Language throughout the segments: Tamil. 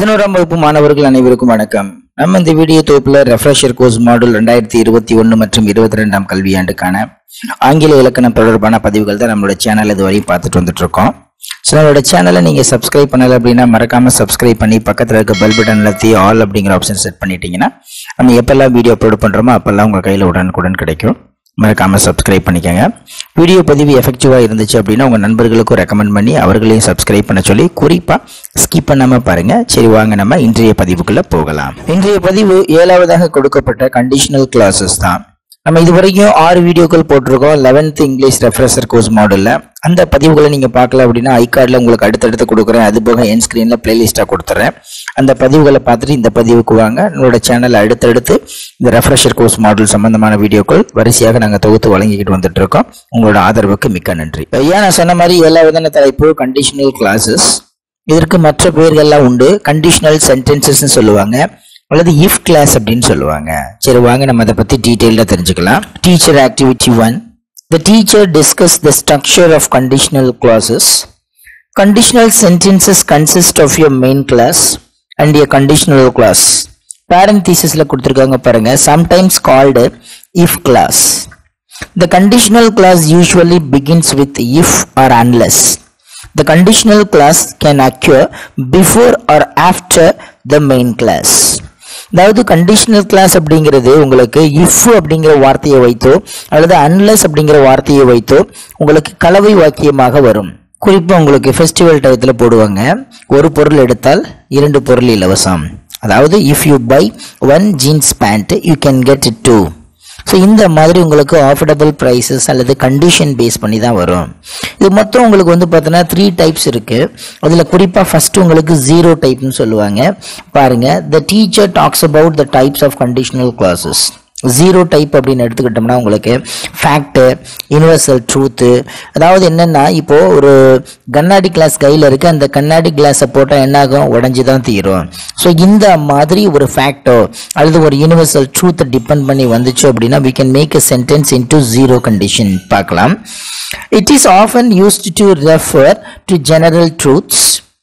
பதினோராம் வகுப்பு மாணவர்கள் அனைவருக்கும் வணக்கம் நம்ம இந்த வீடியோ தொகுப்புல ரெஃப்ரெஷர் கோர்ஸ் மாடல் ரெண்டாயிரத்தி இருபத்தி ஒன்று மற்றும் இருபத்தி ரெண்டாம் கல்வியாண்டுக்கான ஆங்கில இலக்கணம் தொடர்பான பதிவுகள் தான் நம்மளோட சேனல் இதுவரை பார்த்துட்டு வந்துட்டு இருக்கோம் ஸோ நம்மளோட சேனலை நீங்கள் சப்ஸ்கிரைப் பண்ணல அப்படின்னா மறக்காம சப்ஸ்கிரைப் பண்ணி பக்கத்தில் இருக்க பெல் பட்டன் எல்லாத்தையும் ஆல் அப்படிங்கிற ஆப்ஷன் செட் பண்ணிட்டீங்கன்னா நம்ம எப்பெல்லாம் வீடியோ அப்லோட் பண்ணுறோமோ அப்பெல்லாம் உங்கள் கையில் உடனுக்குடன் கிடைக்கும் மறக்காம சப்ஸ்கிரைப் பண்ணிக்கோங்க வீடியோ பதிவு எஃபெக்டிவாக இருந்துச்சு அப்படின்னா உங்கள் நண்பர்களுக்கும் ரெக்கமெண்ட் பண்ணி அவர்களையும் சப்ஸ்கிரைப் பண்ண சொல்லி குறிப்பாக ஸ்கிப் பண்ணாமல் பாருங்க சரி வாங்க நம்ம இன்றைய பதிவுக்குள்ள போகலாம் இன்றைய பதிவு ஏழாவதாக கொடுக்கப்பட்ட கண்டிஷனல் கிளாஸஸ் தான் நம்ம இதுவரைக்கும் ஆறு வீடியோக்கள் போட்டிருக்கோம் லெவன்த் இங்கிலீஷ் ரெஃப்ரெஷர் கோர்ஸ் மாடலில் அந்த பதிவுகளை நீங்கள் பார்க்கல அப்படின்னா ஐகார்டில் உங்களுக்கு அடுத்தடுத்து கொடுக்குறேன் அது போக என் ஸ்க்ரீனில் பிளேலிஸ்ட்டாக கொடுத்துறேன் அந்த பதிவுகளை பார்த்துட்டு இந்த பதிவுக்கு வாங்க நம்மளோட சேனல் அடுத்தடுத்து இந்த ரெஃப்ரெஷர் கோர்ஸ் மாடல் சம்பந்தமான வீடியோக்கள் வரிசையாக நாங்கள் தொகுத்து வழங்கிக்கிட்டு வந்துட்டு இருக்கோம் உங்களோட ஆதரவுக்கு மிக்க நன்றி ஏன் நான் சொன்ன மாதிரி ஏழாவதான தலைப்பு கண்டிஷனல் கிளாஸஸ் இதற்கு மற்ற பெயர்கள்லாம் உண்டு கண்டிஷனல் சென்டென்சஸ் சொல்லுவாங்க அல்லது இஃப் கிளாஸ் அப்படின்னு சொல்லுவாங்க சரி வாங்க நம்ம அதை பத்தி டீட்டெயிலாக தெரிஞ்சுக்கலாம் teacher activity one the teacher discuss the structure of conditional clauses conditional sentences consist of your main clause and your conditional clause parent தீசஸ்ல கொடுத்துருக்காங்க பாருங்க sometimes called if clause The conditional clause usually begins with if or unless. The conditional clause can occur before or after the main class. அதாவது கண்டிஷனல் கிளாஸ் அப்படிங்கிறது உங்களுக்கு இஃப் அப்படிங்கிற வார்த்தையை வைத்தோ அல்லது அன்லெஸ் அப்படிங்கிற வார்த்தையை வைத்தோ உங்களுக்கு கலவை வாக்கியமாக வரும் குறிப்பாக உங்களுக்கு ஃபெஸ்டிவல் டயத்தில் போடுவாங்க ஒரு பொருள் எடுத்தால் இரண்டு பொருள் இலவசம் அதாவது if you buy one jeans pant you can get two so இந்த மாதிரி உங்களுக்கு ஆஃபர்டபுள் ப்ரைஸஸ் அல்லது கண்டிஷன் பேஸ் பண்ணி தான் வரும் இது மொத்தம் உங்களுக்கு வந்து பார்த்தோன்னா த்ரீ டைப்ஸ் இருக்கு அதில் குறிப்பாக ஃபர்ஸ்ட் உங்களுக்கு ஜீரோ டைப்னு சொல்லுவாங்க பாருங்க the teacher talks about the types of conditional clauses zero type அப்படின்னு எடுத்துக்கிட்டோம்னா உங்களுக்கு ஃபேக்ட்டு யூனிவர்சல் ட்ரூத்து அதாவது என்னென்னா இப்போ ஒரு கண்ணாடி கிளாஸ் கையில் இருக்கு அந்த கண்ணாடி கிளாஸை போட்டால் என்னாகும் உடஞ்சி தான் தீரும் ஸோ இந்த மாதிரி ஒரு ஃபேக்டோ அல்லது ஒரு யூனிவர்சல் ட்ரூத்தை டிபெண்ட் பண்ணி வந்துச்சு அப்படின்னா we can make a sentence into zero condition பார்க்கலாம் it is often used to refer to general truths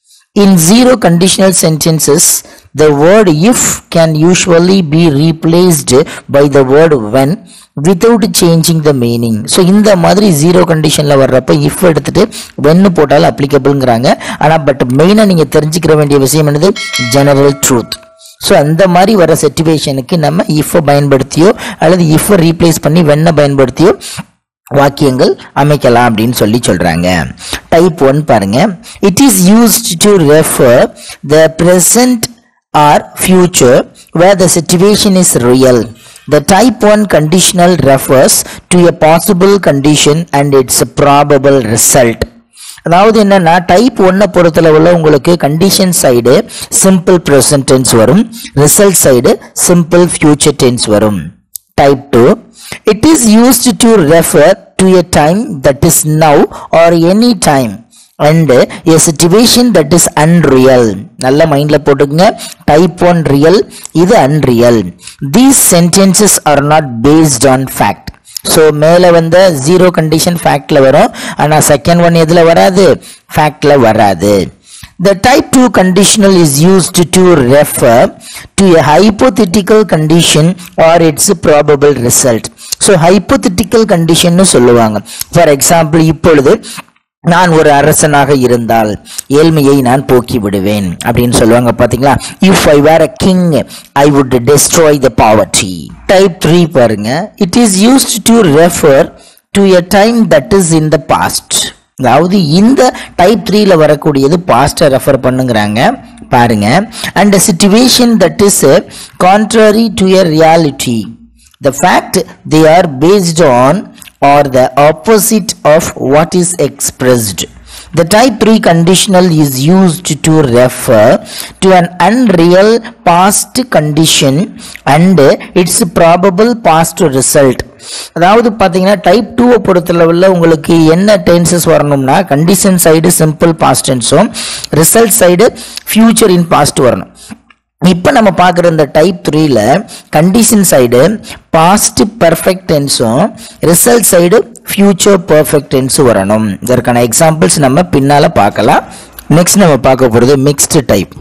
in zero conditional sentences, the word if can usually be replaced by the word when without changing the meaning. So இந்த மாதிரி ஜீரோ கண்டிஷனில் வர்றப்ப இஃப் எடுத்துட்டு வென்னு போட்டாலும் அப்ளிகபிள்ங்கிறாங்க ஆனால் பட் மெயினாக நீங்கள் தெரிஞ்சுக்கிற வேண்டிய விஷயம் என்னது ஜெனரல் ட்ரூத் ஸோ அந்த மாதிரி வர சிச்சுவேஷனுக்கு நம்ம இஃப்பை பயன்படுத்தியோ அல்லது இஃப்பை ரீப்ளேஸ் பண்ணி வெண்ணை பயன்படுத்தியோ வாக்கியங்கள் அமைக்கலாம் அப்படின்னு சொல்லி சொல்றாங்க டைப் ஒன் பாருங்க it is used to refer the present or future where the situation is real The type 1 conditional refers to a possible condition and its probable result. அதாவது என்னன்னா டைப் ஒன்னை பொறுத்தளவுல உங்களுக்கு condition side simple present tense வரும் result side simple future tense வரும் type two it is used to refer to a time that is now or any time and a situation that is unreal நல்ல மைண்ட்ல போட்டுக்கங்க டைப் ஒன் ரியல் இது unreal these sentences are not based on fact so மேலே வந்த ஜீரோ கண்டிஷன் ஃபேக்டில் வரும் ஆனால் செகண்ட் ஒன் எதில் வராது ஃபேக்டில் வராது The type 2 conditional is used to refer to a hypothetical condition or its probable result. So hypothetical condition னு சொல்லுவாங்க ஃபார் எக்ஸாம்பிள் இப்பொழுது நான் ஒரு அரசனாக இருந்தால் ஏழ்மையை நான் போக்கி விடுவேன் அப்படின்னு சொல்லுவாங்க பாத்தீங்களா if I were a king I would destroy the poverty type three பாருங்க it is used to refer to a time that is in the past அதாவது இந்த டைப் த்ரீல வரக்கூடியது பாஸ்ட்டை ரெஃபர் பண்ணுங்கிறாங்க பாருங்க and situation that is contrary to a reality the fact they are based on or the opposite of what is expressed. The type 3 conditional is used to refer to an unreal past condition and its probable past result. அதாவது பார்த்தீங்கன்னா டைப் டூவை பொறுத்தளவில் உங்களுக்கு என்ன டென்சஸ் வரணும்னா கண்டிஷன் சைடு சிம்பிள் பாஸ்ட் டென்ஸும் result side future in past வரணும் இப்போ நம்ம பார்க்குற இந்த டைப் த்ரீல கண்டிஷன் சைடு பாஸ்ட் பர்ஃபெக்ட் டென்ஸும் ரிசல்ட் சைடு ஃபியூச்சர் பர்ஃபெக்ட் டென்ஸும் வரணும் இதற்கான எக்ஸாம்பிள்ஸ் நம்ம பின்னால் பார்க்கலாம் நெக்ஸ்ட் நம்ம பார்க்க போகிறது மிக்ஸ்டு டைப்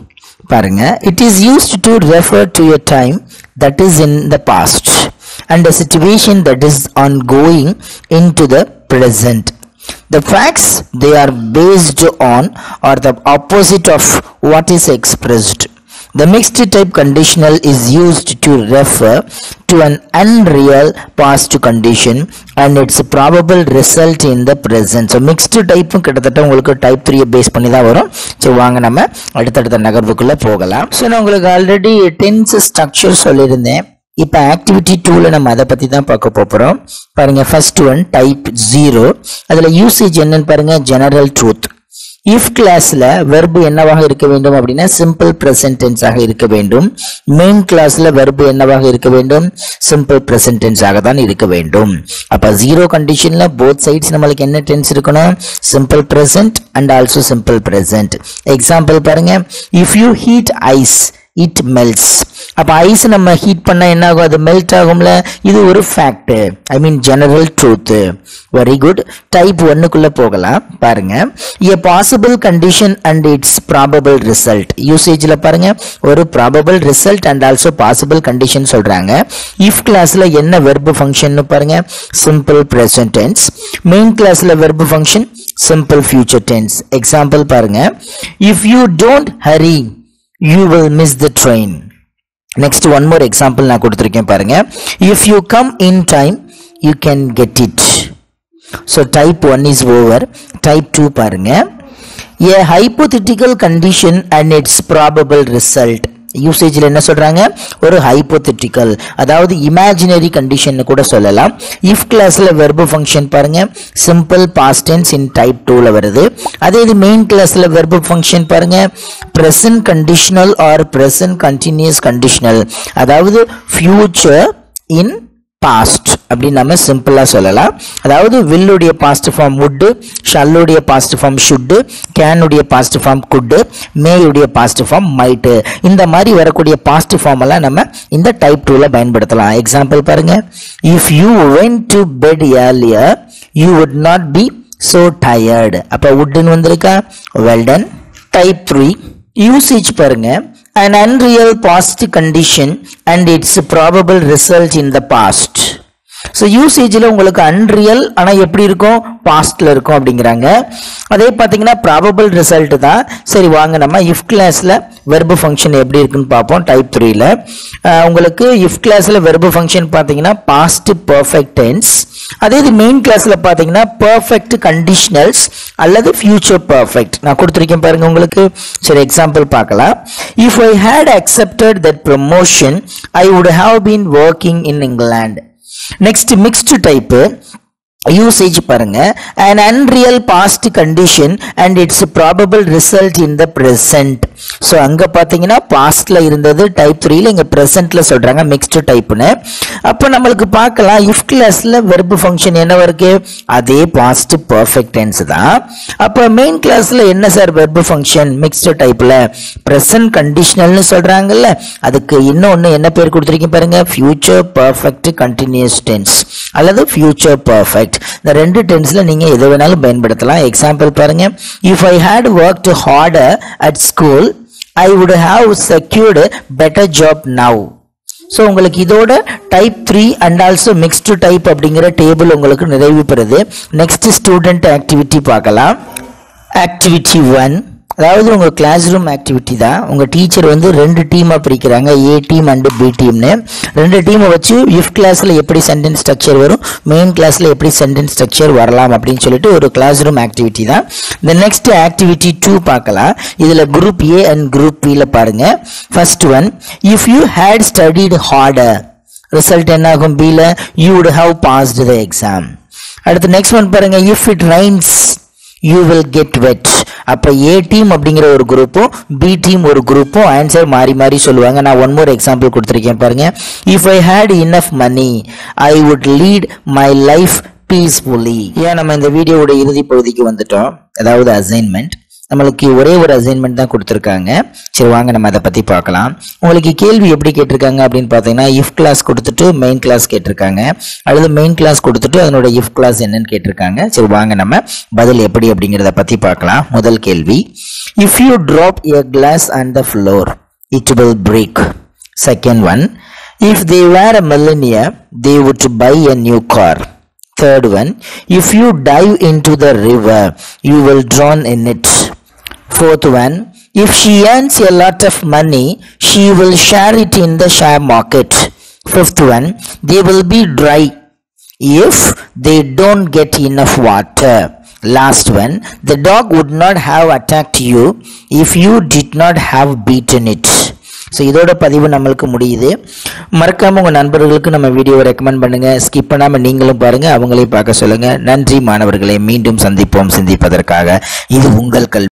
பாருங்க it is used to refer to a time that is in the past and a situation that is ongoing into the present the facts they are based on are the opposite of what is expressed the mixed type conditional is used to refer to an unreal past condition and its probable result in the present so mixed type கிட்டத்தட்ட உங்களுக்கு டைப் த்ரீயை பேஸ் பண்ணி தான் வரும் ஸோ வாங்க நம்ம அடுத்தடுத்த நகர்வுக்குள்ள போகலாம் ஸோ நான் உங்களுக்கு ஆல்ரெடி டென்ஸ் ஸ்ட்ரக்சர் சொல்லியிருந்தேன் இப்போ ஆக்டிவிட்டி டூவில் நம்ம அதை பற்றி தான் பார்க்க போகிறோம் பாருங்க ஃபர்ஸ்ட் ஒன் டைப் ஜீரோ அதில் யூசேஜ் என்னன்னு பாருங்க ஜெனரல் ட்ரூத் இஃப் கிளாஸ்ல வெர்பு என்னவாக இருக்க வேண்டும் அப்படின்னா சிம்பிள் ப்ரெசன்ட் டென்ஸாக இருக்க வேண்டும் மெயின் கிளாஸ்ல வெர்பு என்னவாக இருக்க வேண்டும் சிம்பிள் ப்ரெசன்ட் டென்ஸாக தான் இருக்க வேண்டும் அப்ப ஜீரோ கண்டிஷன்ல போத் சைட்ஸ் நம்மளுக்கு என்ன டென்ஸ் இருக்கணும் simple present and also simple present example பாருங்க if you heat ice it melts அப்போ ஐஸ் நம்ம ஹீட் பண்ணால் என்ன ஆகும் அது மெல்ட் ஆகும்ல இது ஒரு fact I mean general truth very good type ஒன்னுக்குள்ள போகலாம் பாருங்க a possible condition and it's probable result யூசேஜில் பாருங்க ஒரு probable result and also possible condition சொல்றாங்க இஃப் கிளாஸ்ல என்ன வெர்பு ஃபங்க்ஷன் பாருங்க சிம்பிள் ப்ரெசன்ட் டென்ஸ் மெயின் கிளாஸ்ல verb function simple future tense example பாருங்க if you don't hurry you will miss the train next one more example நான் கொடுத்துருக்கேன் பாருங்க if you come in time you can get it so type one is over type two பாருங்க a hypothetical condition and it's probable result யூசேஜில் என்ன சொல்றாங்க ஒரு ஹைப்போதிட்டிக்கல் அதாவது இமேஜினரி கண்டிஷன் கூட சொல்லலாம் இஃப் கிளாஸ்ல வெர்பு ஃபங்க்ஷன் பாருங்க simple past tense in type டூல வருது அதே இது மெயின் கிளாஸ்ல வெர்பு ஃபங்க்ஷன் பாருங்க present conditional or present continuous conditional அதாவது ஃபியூச்சர் இன் பாஸ்ட் அப்படின்னு நம்ம சிம்பிளா சொல்லலாம் அதாவது வில்லுடைய பாஸ்ட் ஃபார்ம் வுட்டு ஷல்லுடைய பாஸ்ட் ஃபார்ம் ஷுட்டு கேனுடைய பாஸ்ட் ஃபார்ம் குட்டு மேயுடைய பாஸ்ட் ஃபார்ம் மைட்டு இந்த மாதிரி வரக்கூடிய பாஸ்ட் ஃபார்ம் எல்லாம் நம்ம இந்த டைப் டூல பயன்படுத்தலாம் எக்ஸாம்பிள் பாருங்க if you went to bed earlier you would not be so tired அப்ப வுட்னு வந்திருக்கா well done type three usage பாருங்க an unreal past condition and its probable result in the past so யூசேஜில் உங்களுக்கு அன்ரியல் ஆனால் எப்படி இருக்கும் பாஸ்டில் இருக்கும் அப்படிங்கிறாங்க அதே பார்த்தீங்கன்னா ப்ராபபிள் ரிசல்ட் தான் சரி வாங்க நம்ம இஃப் கிளாஸில் வெர்பு ஃபங்க்ஷன் எப்படி இருக்குன்னு பார்ப்போம் டைப் த்ரீல உங்களுக்கு இஃப் கிளாஸில் வெர்பு ஃபங்க்ஷன் பார்த்தீங்கன்னா பாஸ்ட் பர்ஃபெக்ட் டென்ஸ் அதே இது மெயின் கிளாஸ்ல பாத்தீங்கன்னா பர்ஃபெக்ட் கண்டிஷனல்ஸ் அல்லது ஃபியூச்சர் பர்ஃபெக்ட் நான் கொடுத்துருக்கேன் பாருங்க உங்களுக்கு சரி எக்ஸாம்பிள் பார்க்கலாம் if I had accepted that promotion I would have been working in England next mixed type usage பாருங்க an unreal past condition and its probable result in the present so அங்க பாத்தீங்கன்னா பாஸ்ட்ல இருந்தது டைப் த்ரீல இங்க பிரசன்ட்ல சொல்றாங்க மிக்ஸ்டு டைப்னு அப்போ நம்மளுக்கு பார்க்கலாம் இஃப் கிளாஸ்ல வெர்பு ஃபங்க்ஷன் என்னவா இருக்கு அதே பாஸ்ட் பர்ஃபெக்ட் டென்ஸ் தான் அப்போ மெயின் கிளாஸ்ல என்ன சார் வெர்பு ஃபங்க்ஷன் மிக்ஸ்டு டைப்ல பிரசன்ட் கண்டிஷனல்னு சொல்றாங்கல்ல அதுக்கு இன்னொன்னு என்ன பேர் கொடுத்துருக்கீங்க பாருங்க ஃபியூச்சர் பர்ஃபெக்ட் கண்டினியூஸ் டென்ஸ் அல்லது ஃபியூச்சர் பர்ஃபெக்ட் இந்த ரெண்டு டென்ஸ்ல நீங்க எது வேணாலும் பயன்படுத்தலாம் எக்ஸாம்பிள் பாருங்க if I had worked harder at school I would have secured better job now so உங்களுக்கு இதோட type three and also mixed type அப்படிங்கிற டேபிள் உங்களுக்கு நிறைவு பெறுது நெக்ஸ்ட் ஸ்டூடெண்ட் ஆக்டிவிட்டி பார்க்கலாம் ஆக்டிவிட்டி ஒன் அதாவது உங்கள் கிளாஸ் ரூம் ஆக்டிவிட்டி தான் உங்கள் டீச்சர் வந்து ரெண்டு டீமாக பிரிக்கிறாங்க ஏ டீம் அண்டு பி டீம்னு ரெண்டு டீமை வச்சு இஃப் கிளாஸில் எப்படி சென்டென்ஸ் ஸ்ட்ரக்சர் வரும் மெயின் கிளாஸில் எப்படி சென்டென்ஸ் ஸ்ட்ரக்சர் வரலாம் அப்படின்னு சொல்லிட்டு ஒரு கிளாஸ் ரூம் ஆக்டிவிட்டி தான் இந்த நெக்ஸ்ட் ஆக்டிவிட்டி டூ பார்க்கலாம் இதில் குரூப் ஏ அண்ட் குரூப் பியில் பாருங்க first one if you had studied harder result என்ன ஆகும் பியில் you would have passed the exam அடுத்து நெக்ஸ்ட் ஒன் பாருங்க if it rains you will get wet அப்போ ஏ டீம் அப்படிங்கிற ஒரு குரூப்பும் பி டீம் ஒரு குரூப்பும் ஆன்சர் மாறி மாறி சொல்லுவாங்க நான் ஒன் மோர் எக்ஸாம்பிள் கொடுத்துருக்கேன் பாருங்க if I had enough money I would lead my life peacefully ஏன் நம்ம இந்த வீடியோவோட இறுதி பகுதிக்கு வந்துட்டோம் அதாவது அசைன்மெண்ட் நம்மளுக்கு ஒரே ஒரு அசைன்மெண்ட் தான் கொடுத்துருக்காங்க சரி வாங்க நம்ம அதை பற்றி பார்க்கலாம் உங்களுக்கு கேள்வி எப்படி கேட்டிருக்காங்க அப்படின்னு பார்த்தீங்கன்னா இஃப் கிளாஸ் கொடுத்துட்டு மெயின் கிளாஸ் கேட்டிருக்காங்க அல்லது மெயின் கிளாஸ் கொடுத்துட்டு அதனோட இஃப் கிளாஸ் என்னன்னு கேட்டிருக்காங்க சரி வாங்க நம்ம பதில் எப்படி அப்படிங்கிறத பற்றி பார்க்கலாம் முதல் கேள்வி if you drop a glass and the floor it will break. Second one, if they were a millionaire, they would buy a new car. Third one, if you dive into the river, you will drown in it. Fourth one, if she earns a lot of money, she will share it in the share market. Fifth one, they will be dry if they don't get enough water. Last one, the dog would not have attacked you if you did not have beaten it. So இதோட பதிவு நம்மளுக்கு முடியுது மறக்காம உங்க நண்பர்களுக்கு நம்ம வீடியோவை ரெக்கமெண்ட் பண்ணுங்க ஸ்கிப் பண்ணாம நீங்களும் பாருங்க அவங்களையும் பார்க்க சொல்லுங்க நன்றி மாணவர்களை மீண்டும் சந்திப்போம் சிந்திப்பதற்காக இது உங்கள் கல்வி